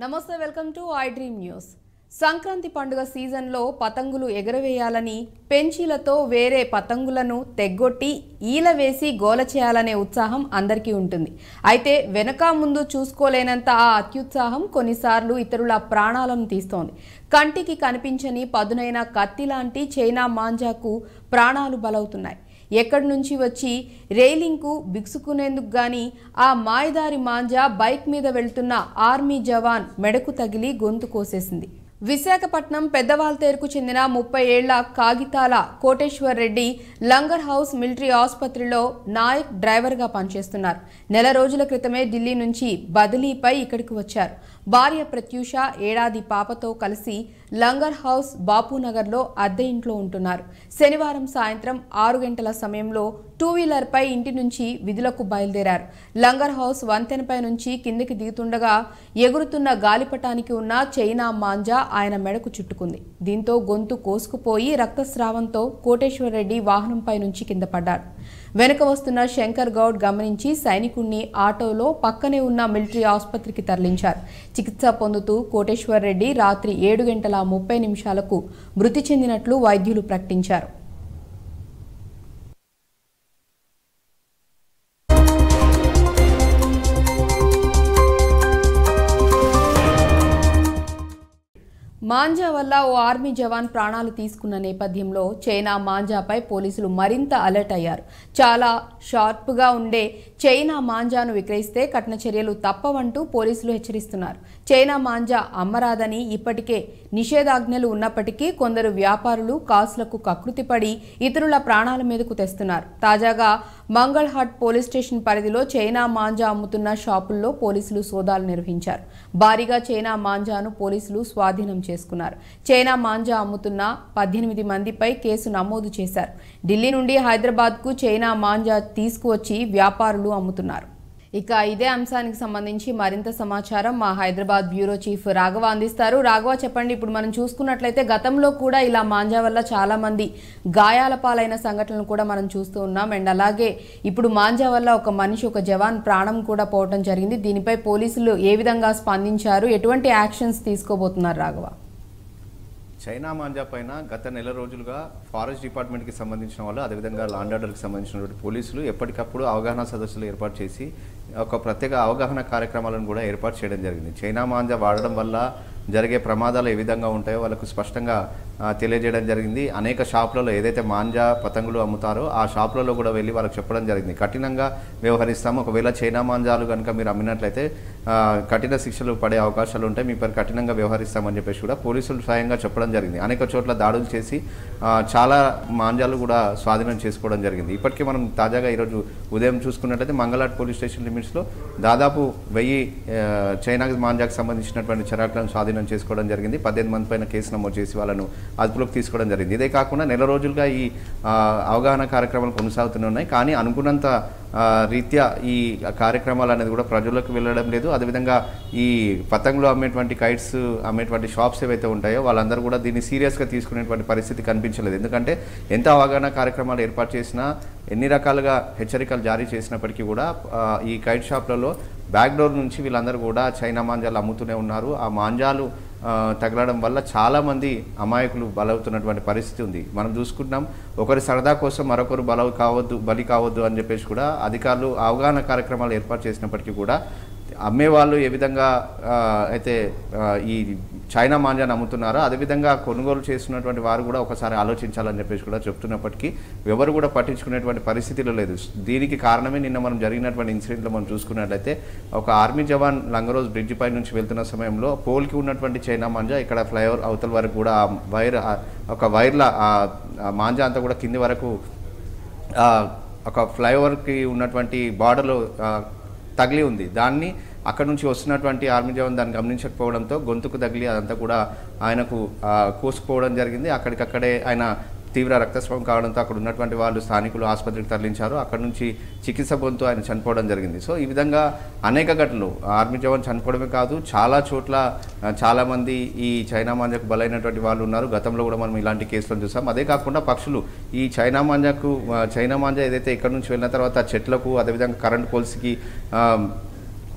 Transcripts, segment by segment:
నమస్తే welcome to I dream news Sankranti పండుగ సీజన్లో పతంగులు ఎగరవేయాలని పెంచీలతో వేరే పతంగులను తెగ్గొట్టి ఈల వేసి గోల చేయాలనే ఉత్సాహం అందరికీ ఉంటుంది అయితే వెనక ముందు చూసుకోలేనంత ఆ అత్యుత్సాహం కొన్నిసార్లు ఇతరుల ప్రాణాలను తీస్తోంది కంటికి కనిపించని పదునైన కత్తి లాంటి చైనా మాంజాకు ప్రాణాలు బలవుతున్నాయి ఎక్కడి నుంచి వచ్చి రైలింగ్కు బిగుసుకునేందుకు గాని ఆ మాయదారి మాంజా బైక్ మీద వెళ్తున్న ఆర్మీ జవాన్ మెడకు తగిలి గొంతు కోసేసింది విశాఖపట్నం పెద్దవాల్తేరుకు చెందిన ముప్పై ఏళ్ల కాగితాల కోటేశ్వర్ రెడ్డి లంగర్ హౌస్ మిలిటరీ ఆసుపత్రిలో నాయక్ డ్రైవర్గా పనిచేస్తున్నారు నెల రోజుల క్రితమే ఢిల్లీ నుంచి బదిలీపై ఇక్కడికి వచ్చారు భార్య ప్రత్యూష ఏడాది పాపతో కలిసి లంగర్ హౌస్ బాపూనగర్లో అద్దె ఇంట్లో ఉంటున్నారు శనివారం సాయంత్రం ఆరు గంటల సమయంలో టూ వీలర్పై ఇంటి నుంచి విధులకు బయలుదేరారు లంగర్ హౌస్ వంతెనపై నుంచి కిందికి దిగుతుండగా ఎగురుతున్న గాలిపటానికి ఉన్న చైనా మాంజా ఆయన మెడకు చుట్టుకుంది దీంతో గొంతు కోసుకుపోయి రక్తస్రావంతో కోటేశ్వర్ రెడ్డి వాహనంపై నుంచి కింద పడ్డాడు వెనుక వస్తున్న శంకర్ గౌడ్ గమనించి సైనికుణ్ణి ఆటోలో పక్కనే ఉన్న మిలిటరీ ఆసుపత్రికి తరలించారు చికిత్స పొందుతూ కోటేశ్వర్ రెడ్డి రాత్రి ఏడు గంటల ముప్పై నిమిషాలకు మృతి చెందినట్లు వైద్యులు ప్రకటించారు మాంజా వల్ల ఓ ఆర్మీ జవాన్ ప్రాణాలు తీసుకున్న నేపథ్యంలో చైనా మాంజాపై పోలీసులు మరింత అలర్ట్ అయ్యారు చాలా షార్ప్గా ఉండే చైనా మాంజాను విక్రయిస్తే కఠిన చర్యలు తప్పవంటూ పోలీసులు హెచ్చరిస్తున్నారు చైనా మాంజా అమ్మరాదని ఇప్పటికే నిషేధాజ్ఞలు ఉన్నప్పటికీ కొందరు వ్యాపారులు కాసులకు కకృతిపడి ఇతరుల ప్రాణాల మీదకు తెస్తున్నారు తాజాగా మంగళహాట్ పోలీస్ స్టేషన్ పరిధిలో చైనా మాంజా అమ్ముతున్న షాపుల్లో పోలీసులు సోదాలు నిర్వహించారు భారీగా చైనా మాంజాను పోలీసులు స్వాధీనం చేసుకున్నారు చైనా మాంజా అమ్ముతున్న పద్దెనిమిది మందిపై కేసు నమోదు చేశారు ఢిల్లీ నుండి హైదరాబాద్కు చైనా మాంజా తీసుకువచ్చి వ్యాపారులు అమ్ముతున్నారు ఇక ఇదే అంశానికి సంబంధించి మరింత సమాచారం మా హైదరాబాద్ బ్యూరో చీఫ్ రాఘవ అందిస్తారు రాఘవ చెప్పండి ఇప్పుడు మనం చూసుకున్నట్లయితే గతంలో కూడా ఇలా మాంజా వల్ల చాలా మంది గాయాల పాలైన సంఘటనలు కూడా మనం చూస్తూ ఉన్నాం అండ్ అలాగే ఇప్పుడు మాంజా వల్ల ఒక మనిషి ఒక జవాన్ ప్రాణం కూడా పోవటం జరిగింది దీనిపై పోలీసులు ఏ విధంగా స్పందించారు ఎటువంటి యాక్షన్స్ తీసుకోబోతున్నారు రాఘవ చైనా మాంజా పైన గత నెల రోజులుగా ఫారెస్ట్ డిపార్ట్మెంట్కి సంబంధించిన వాళ్ళు అదేవిధంగా లాండ్ ఆర్డర్కి సంబంధించినటువంటి పోలీసులు ఎప్పటికప్పుడు అవగాహన సదస్సులు ఏర్పాటు చేసి ఒక ప్రత్యేక అవగాహన కార్యక్రమాలను కూడా ఏర్పాటు చేయడం జరిగింది చైనా మాంజా వాడడం వల్ల జరిగే ప్రమాదాలు ఏ విధంగా ఉంటాయో వాళ్ళకు స్పష్టంగా ఆ, తెలియజేయడం జరిగింది అనేక షాపులలో ఏదైతే మాంజా పతంగులు అమ్ముతారో ఆ షాపులలో కూడా వెళ్ళి వాళ్ళకి చెప్పడం జరిగింది కఠినంగా వ్యవహరిస్తాము ఒకవేళ చైనా మాంజాలు కనుక మీరు అమ్మినట్లయితే ఆ, కఠిన శిక్షలు పడే అవకాశాలు ఉంటాయి మీ పరి కఠినంగా వ్యవహరిస్తామని చెప్పేసి కూడా పోలీసులు స్వయంగా చెప్పడం జరిగింది అనేక చోట్ల దాడులు చేసి ఆ, చాలా మాంజాలు కూడా స్వాధీనం చేసుకోవడం జరిగింది ఇప్పటికీ మనం తాజాగా ఈరోజు ఉదయం చూసుకున్నట్లయితే మంగళాట్ పోలీస్ స్టేషన్ లిమిట్స్లో దాదాపు వెయ్యి ఆ, చైనా మాంజాకు సంబంధించినటువంటి చరాకులను స్వాధీనం చేసుకోవడం జరిగింది పద్దెనిమిది మంది పైన కేసు నమోదు చేసి వాళ్ళను అదుపులోకి తీసుకోవడం జరిగింది ఇదే కాకుండా నెల రోజులుగా ఈ ఆ, అవగాహన కార్యక్రమాలు కొనసాగుతూనే ఉన్నాయి కానీ అనుకున్నంత ఆ, రీత్యా ఈ కార్యక్రమాలు అనేది కూడా ప్రజలకు వెళ్ళడం లేదు అదేవిధంగా ఈ పతంగులు అమ్మేటువంటి కైట్స్ అమ్మేటువంటి షాప్స్ ఏవైతే ఉంటాయో వాళ్ళందరూ కూడా దీన్ని సీరియస్గా తీసుకునేటువంటి పరిస్థితి కనిపించలేదు ఎందుకంటే ఎంత అవగాహన కార్యక్రమాలు ఏర్పాటు చేసినా ఎన్ని రకాలుగా హెచ్చరికలు జారీ చేసినప్పటికీ కూడా ఆ, ఈ కైట్ షాప్లలో బ్యాక్ డోర్ నుంచి వీళ్ళందరూ కూడా చైనా మాంజాలు అమ్ముతూనే ఉన్నారు ఆ మాంజాలు ఆ, తగలడం వల్ల చాలామంది అమాయకులు బలవుతున్నటువంటి పరిస్థితి ఉంది మనం చూసుకుంటున్నాం ఒకరి సరదా కోసం మరొకరు బలవు కావద్దు బలి కావద్దు అని చెప్పేసి కూడా అధికారులు అవగాహన కార్యక్రమాలు ఏర్పాటు చేసినప్పటికీ కూడా అమ్మేవాళ్ళు ఏ విధంగా ఆ, అయితే ఆ, ఈ చైనా మాంజాను అమ్ముతున్నారో అదేవిధంగా కొనుగోలు చేస్తున్నటువంటి వారు కూడా ఒకసారి ఆలోచించాలని చెప్పేసి కూడా చెప్తున్నప్పటికీ ఎవరు కూడా పట్టించుకునేటువంటి పరిస్థితిలో లేదు దీనికి కారణమే నిన్న మనం జరిగినటువంటి ఇన్సిడెంట్లో మనం చూసుకున్నట్లయితే ఒక ఆర్మీ జవాన్ లంగరోజ్ బ్రిడ్జ్ పై నుంచి వెళ్తున్న సమయంలో పోల్కి ఉన్నటువంటి చైనా మాంజా ఇక్కడ ఫ్లైఓవర్ అవతల వరకు కూడా ఆ వైర్ ఆ ఒక వైర్ల ఆ ఆ మాంజా అంతా కూడా కింది వరకు ఆ, ఒక ఫ్లైఓవర్కి ఉన్నటువంటి బార్డర్లో తగిలి ఉంది దాన్ని అక్కడ నుంచి వస్తున్నటువంటి ఆర్మీ జవాన్ దాన్ని గమనించకపోవడంతో గొంతుకు తగిలి అదంతా కూడా ఆయనకు ఆ, కోసుకుపోవడం జరిగింది అక్కడికక్కడే ఆయన తీవ్ర రక్తస్రావం కావడంతో అక్కడ ఉన్నటువంటి వాళ్ళు స్థానికులు ఆసుపత్రికి తరలించారు అక్కడ నుంచి చికిత్స పొందుతూ ఆయన చనిపోవడం జరిగింది సో ఈ విధంగా అనేక ఘటనలు ఆర్మీ జవాన్ చనిపోవడమే కాదు చాలా చోట్ల ఆ, చాలామంది ఈ చైనా మాంజాకు బలైనటువంటి వాళ్ళు ఉన్నారు గతంలో కూడా మనం ఇలాంటి కేసులను చూసాం అదే కాకుండా పక్షులు ఈ చైనా మాంజాకు ఆ, చైనా మాంజా ఏదైతే ఇక్కడ నుంచి వెళ్ళిన తర్వాత చెట్లకు అదేవిధంగా కరెంట్ పోల్స్కి ఆ,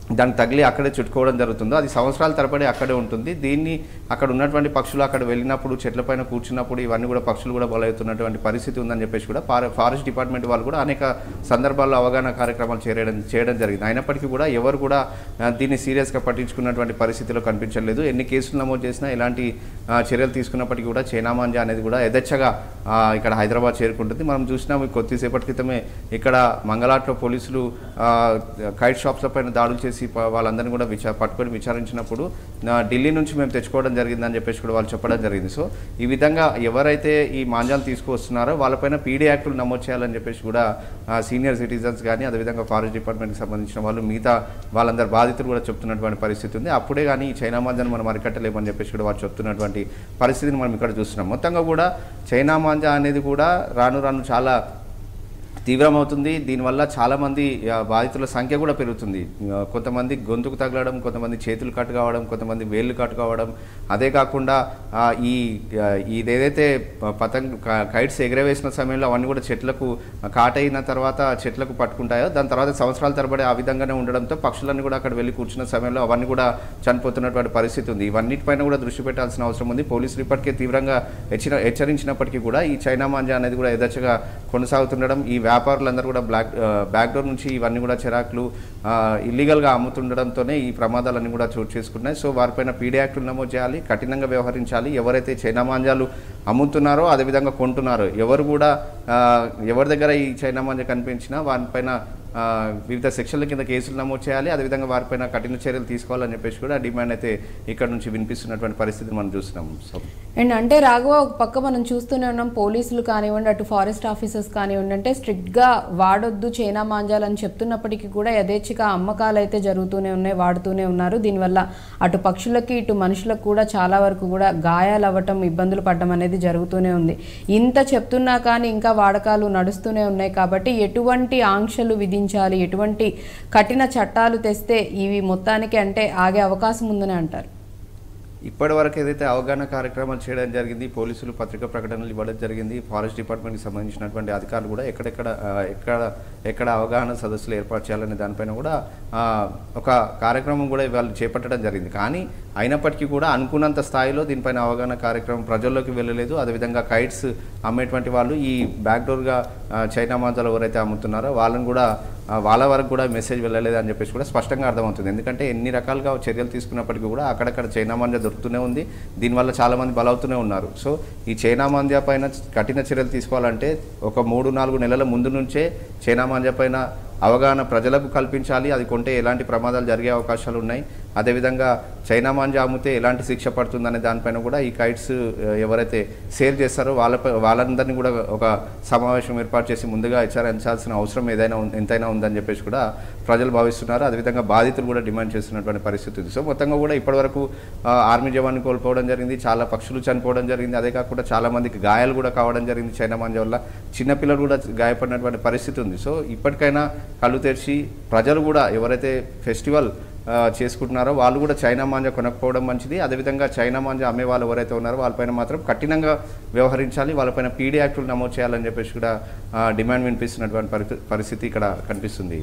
దానికి తగిలి అక్కడే చుట్టుకోవడం జరుగుతుందో అది సంవత్సరాల తరబడి అక్కడే ఉంటుంది దీన్ని అక్కడ ఉన్నటువంటి పక్షులు అక్కడ వెళ్ళినప్పుడు చెట్లపైన కూర్చున్నప్పుడు ఇవన్నీ కూడా పక్షులు కూడా బలవుతున్నటువంటి పరిస్థితి ఉందని చెప్పేసి కూడా ఫారె- ఫారెస్ట్ డిపార్ట్మెంట్ వాళ్ళు కూడా అనేక సందర్భాల్లో అవగాహన కార్యక్రమాలు చేయడం చేయడం జరిగింది అయినప్పటికీ కూడా ఎవరు కూడా ఆ, దీన్ని సీరియస్గా పట్టించుకున్నటువంటి పరిస్థితిలో కనిపించలేదు ఎన్ని కేసులు నమోదు చేసినా ఎలాంటి ఆ, చర్యలు తీసుకున్నప్పటికీ కూడా చైనామాంజా అనేది కూడా యథేచ్ఛగా ఆ, ఇక్కడ హైదరాబాద్ చేరుకుంటుంది మనం చూసినాం ఈ కొద్దిసేపటి క్రితమే ఇక్కడ మంగళాట్లో పోలీసులు ఆ, కైట్ షాప్స్ పైన దాడులు చేసి ప- వాళ్ళందరినీ కూడా విచా పట్టుకొని విచారించినప్పుడు నా ఢిల్లీ నుంచి మేము తెచ్చుకోవడం జరిగిందని చెప్పేసి కూడా వాళ్ళు చెప్పడం జరిగింది సో ఈ విధంగా ఎవరైతే ఈ మాంజాలు తీసుకువస్తున్నారో వాళ్ళపైన పీడీ యాక్టులు నమోదు చేయాలని చెప్పేసి కూడా సీనియర్ సిటిజన్స్ కానీ అదేవిధంగా ఫారెస్ట్ డిపార్ట్మెంట్కి సంబంధించిన వాళ్ళు మిగతా వాళ్ళందరి బాధితులు కూడా చెప్తున్నటువంటి పరిస్థితి ఉంది అప్పుడే కానీ ఈ చైనా మాంజాను మనం అరికట్టలేమని చెప్పేసి కూడా వాళ్ళు చెప్తున్నటువంటి పరిస్థితిని మనం ఇక్కడ చూస్తున్నాం మొత్తంగా కూడా చైనా మాంజా అనేది కూడా రాను రాను చాలా తీవ్రమవుతుంది దీనివల్ల చాలామంది ఆ, బాధితుల సంఖ్య కూడా పెరుగుతుంది ఆ, కొంతమంది గొంతుకు తగలడం కొంతమంది చేతులు కట్ కావడం కొంతమంది వేళ్ళు కట్ కావడం అదే కాకుండా ఆ, ఈ ఆ, ఇదేదైతే ప- పతంగ్ క- కైట్స్ ఎగరవేసిన సమయంలో అవన్నీ కూడా చెట్లకు కాటైన తర్వాత చెట్లకు పట్టుకుంటాయో దాని తర్వాత సంవత్సరాల తరబడి ఆ విధంగానే ఉండడంతో పక్షులన్నీ కూడా అక్కడ వెళ్ళి కూర్చున్న సమయంలో అవన్నీ కూడా చనిపోతున్నటువంటి పరిస్థితి ఉంది ఇవన్నిటిపైన కూడా దృష్టి పెట్టాల్సిన అవసరం ఉంది పోలీసులు ఇప్పటికే తీవ్రంగా హెచ్చరి హెచ్చరించినప్పటికీ కూడా ఈ చైనా మాంజా అనేది కూడా యథేచ్ఛగా కొనసాగుతుండడం ఈ వ్యాపారులందరూ కూడా బ్లాక్ బ్యాక్ డోర్ నుంచి ఇవన్నీ కూడా చిరాకులు ఇల్లీగల్గా అమ్ముతుండడంతోనే ఈ ప్రమాదాలన్నీ కూడా చోటు చేసుకున్నాయి సో వారిపైన పీడీ యాక్టులు నమోదు చేయాలి కఠినంగా వ్యవహరించాలి ఎవరైతే చైనా మాంజాలు అమ్ముతున్నారో అదేవిధంగా కొంటున్నారో ఎవరు కూడా ఆ, ఎవరి దగ్గర ఈ చైనా మాంజా కనిపించినా వారిపైన ఆ, వివిధ సెక్షన్ల కింద కేసులు నమోదు చేయాలి అదేవిధంగా వారిపైన కఠిన చర్యలు తీసుకోవాలని చెప్పేసి కూడా డిమాండ్ అయితే ఇక్కడ నుంచి వినిపిస్తున్నటువంటి పరిస్థితిని మనం చూస్తున్నాం సో అండ్ అంటే రాఘవ ఒక పక్క మనం చూస్తూనే ఉన్నాం పోలీసులు కానివ్వండి అటు ఫారెస్ట్ ఆఫీసర్స్ కానివ్వండి అంటే స్ట్రిక్ట్గా వాడొద్దు చైనా మాంజాలని చెప్తున్నప్పటికీ కూడా యథేచ్ఛగా అమ్మకాలు అయితే జరుగుతూనే ఉన్నాయి వాడుతూనే ఉన్నారు దీనివల్ల అటు పక్షులకి ఇటు మనుషులకు కూడా చాలా వరకు కూడా గాయాలు అవ్వటం ఇబ్బందులు పడడం అనేది జరుగుతూనే ఉంది ఇంత చెప్తున్నా కానీ ఇంకా వాడకాలు నడుస్తూనే ఉన్నాయి కాబట్టి ఎటువంటి ఆంక్షలు విధించాలి ఎటువంటి కఠిన చట్టాలు తెస్తే ఇవి మొత్తానికి అంటే ఆగే అవకాశం ఉందని అంటారు ఇప్పటి వరకు ఏదైతే అవగాహన కార్యక్రమాలు చేయడం జరిగింది పోలీసులు పత్రికా ప్రకటనలు ఇవ్వడం జరిగింది ఫారెస్ట్ డిపార్ట్మెంట్కి సంబంధించినటువంటి అధికారులు కూడా ఎక్కడెక్కడ ఆ, ఎక్కడ ఎక్కడ అవగాహన సదస్సులు ఏర్పాటు చేయాలనే దానిపైన కూడా ఆ, ఒక కార్యక్రమం కూడా వాళ్ళు చేపట్టడం జరిగింది కానీ అయినప్పటికీ కూడా అనుకున్నంత స్థాయిలో దీనిపైన అవగాహన కార్యక్రమం ప్రజల్లోకి వెళ్ళలేదు అదేవిధంగా కైట్స్ అమ్మేటువంటి వాళ్ళు ఈ బ్యాక్డోర్గా చైనా మాంజాలు ఎవరైతే అమ్ముతున్నారో వాళ్ళని కూడా ఆ, వాళ్ళ వరకు కూడా మెసేజ్ వెళ్ళలేదు అని చెప్పేసి కూడా స్పష్టంగా అర్థమవుతుంది ఎందుకంటే ఎన్ని రకాలుగా చర్యలు తీసుకున్నప్పటికీ కూడా అక్కడక్కడ చైనా మాంజా దొరుకుతూనే ఉంది దీనివల్ల చాలామంది బలవుతూనే ఉన్నారు సో ఈ చైనా మాంజా పైన కఠిన చర్యలు తీసుకోవాలంటే ఒక మూడు నాలుగు నెలల ముందు నుంచే చైనా మాంజా పైన అవగాహన ప్రజలకు కల్పించాలి అది కొంటే ఎలాంటి ప్రమాదాలు జరిగే అవకాశాలు ఉన్నాయి అదేవిధంగా చైనా మాంజా అమ్మితే ఎలాంటి శిక్ష పడుతుందనే దానిపైన కూడా ఈ కైట్స్ ఆ, ఎవరైతే సేల్ చేస్తారో వాళ్ళపై వాళ్ళందరినీ కూడా ఒక సమావేశం ఏర్పాటు చేసి ముందుగా హెచ్చరించాల్సిన అవసరం ఏదైనా ఉం- ఎంతైనా ఉందని చెప్పేసి కూడా ప్రజలు భావిస్తున్నారు అదేవిధంగా బాధితులు కూడా డిమాండ్ చేస్తున్నటువంటి పరిస్థితి ఉంది సో మొత్తంగా కూడా ఇప్పటివరకు ఆ, ఆర్మీ జవాన్ని కోల్పోవడం జరిగింది చాలా పక్షులు చనిపోవడం జరిగింది అదే కాకుండా చాలా మందికి గాయాలు కూడా కావడం జరిగింది చైనా మాంజా వల్ల చిన్నపిల్లలు కూడా గాయపడినటువంటి పరిస్థితి ఉంది సో ఇప్పటికైనా కళ్ళు తెరిచి ప్రజలు కూడా ఎవరైతే ఫెస్టివల్ ఆ, చేసుకుంటున్నారో వాళ్ళు కూడా చైనా మాంజా కొనకపోవడం మంచిది అదేవిధంగా చైనా మాంజా అమ్మే వాళ్ళు ఎవరైతే ఉన్నారో వాళ్ళపైన మాత్రం కఠినంగా వ్యవహరించాలి వాళ్ళపైన పీడీ యాక్టులు నమోదు చేయాలని చెప్పేసి కూడా ఆ, డిమాండ్ వినిపిస్తున్నటువంటి పరి- పరిస్థితి ఇక్కడ కనిపిస్తుంది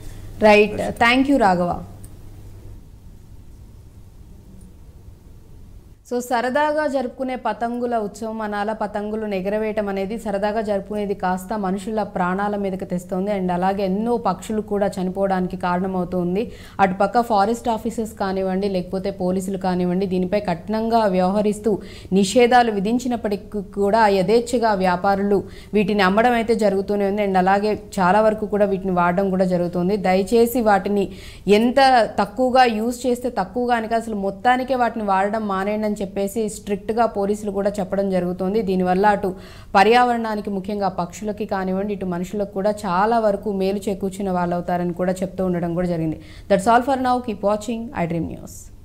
right thank you Raghava so సరదాగా జరుపుకునే పతంగుల ఉత్సవం అనాల పతంగులు ఎగరవేయటం అనేది సరదాగా జరుపుకునేది కాస్త మనుషుల ప్రాణాల మీదకి తెస్తుంది అండ్ అలాగే ఎన్నో పక్షులు కూడా చనిపోవడానికి కారణమవుతుంది అటుపక్క ఫారెస్ట్ ఆఫీసర్స్ కానివ్వండి లేకపోతే పోలీసులు కానివ్వండి దీనిపై కఠినంగా వ్యవహరిస్తూ నిషేధాలు విధించినప్పటికీ కూడా యథేచ్ఛగా వ్యాపారులు వీటిని అమ్మడం అయితే జరుగుతూనే ఉంది అండ్ అలాగే చాలా వరకు కూడా వీటిని వాడడం కూడా జరుగుతుంది దయచేసి వాటిని ఎంత తక్కువగా యూజ్ చేస్తే తక్కువగానికి అసలు మొత్తానికే వాటిని వాడడం మానేయండి అని చెప్పేసి స్ట్రిక్ట్గా పోలీసులు కూడా చెప్పడం జరుగుతుంది దీనివల్ల అటు పర్యావరణానికి ముఖ్యంగా పక్షులకి కానివ్వండి ఇటు మనుషులకు కూడా చాలా వరకు మేలు చేకూర్చిన వాళ్ళు అవుతారని కూడా చెప్తూ ఉండడం కూడా జరిగింది that's all for now keep watching I dream news